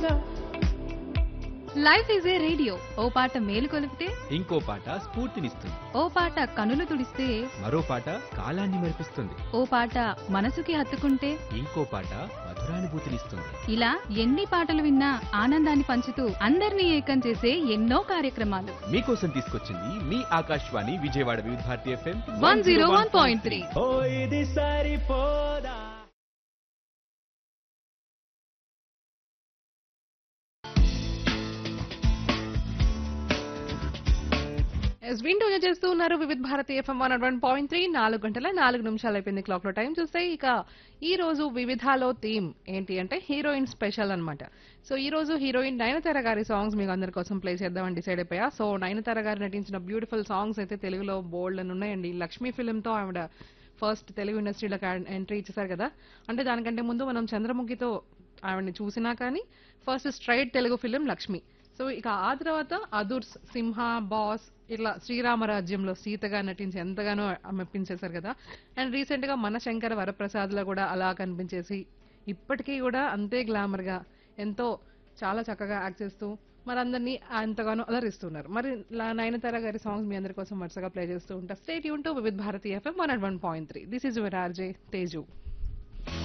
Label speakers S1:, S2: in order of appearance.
S1: life is a radio ఓ పాట మేలు కొలిపితే
S2: ఇంకో పాట స్ఫూర్తినిస్తుంది
S1: ఓ పాట కనులు తుడిస్తే
S2: మరో పాట కాలాన్ని మరిపిస్తుంది
S1: ఓ పాట మనసుకి హత్తుకుంటే
S2: ఇంకో పాట మధురానుభూతినిస్తుంది
S1: ఇలా ఎన్ని పాటలు విన్నా ఆనందాన్ని పంచుతూ అందరినీ ఏకం చేసే ఎన్నో కార్యక్రమాలు
S2: మీకోసం తీసుకొచ్చింది మీ Akashvani Vijayawada Vividh Bharati FM
S1: one zero one point three
S2: ఓ ఇది సరిపోదా
S3: ఎస్ వింటూ చేస్తూ ఉన్నారు Vividh Bharati FM one one point three నాలుగు గంటల నాలుగు నిమిషాలు అయిపోయింది క్లాక్ లో టైం చూస్తే ఇక ఈ రోజు వివిధాలో థీమ్ ఏంటి అంటే హీరోయిన్ స్పెషల్ అన్నమాట సో ఈ రోజు హీరోయిన్ నయనతార గారి సాంగ్స్ మీకు అందరి కోసం ప్లే చేద్దామని డిసైడ్ అయిపోయా సో నయనతార గారు నటించిన బ్యూటిఫుల్ సాంగ్స్ అయితే తెలుగులో బోల్డ్ అని ఉన్నాయండి లక్ష్మీ ఫిల్మ్ తో ఆవిడ ఫస్ట్ తెలుగు ఇండస్ట్రీలోకి ఎంట్రీ ఇచ్చేసారు కదా అంటే దానికంటే ముందు మనం చంద్రముఖితో ఆవిడని చూసినా కానీ first straight Telugu film Lakshmi so ఇక ఆ తర్వాత అదుర్స్ సింహ బాస్ ఇట్లా శ్రీరామరాజ్యంలో సీతగా నటించి ఎంతగానో మెప్పించేశారు కదా అండ్ రీసెంట్ గా మన శంకర వరప్రసాద్ లో కూడా అలా కనిపించేసి ఇప్పటికీ కూడా అంతే గ్లామర్ గా ఎంతో చాలా చక్కగా యాక్ట్ చేస్తూ మరి అందరినీ ఎంతగానో అలరిస్తున్నారు మరి లా- నయనతార గారి సాంగ్స్ మీ అందరి కోసం వరుసగా ప్లే చేస్తూ ఉంటా స్టేట్ యూన్ to Vividh Bharati FM one one point three this is your RJ Teju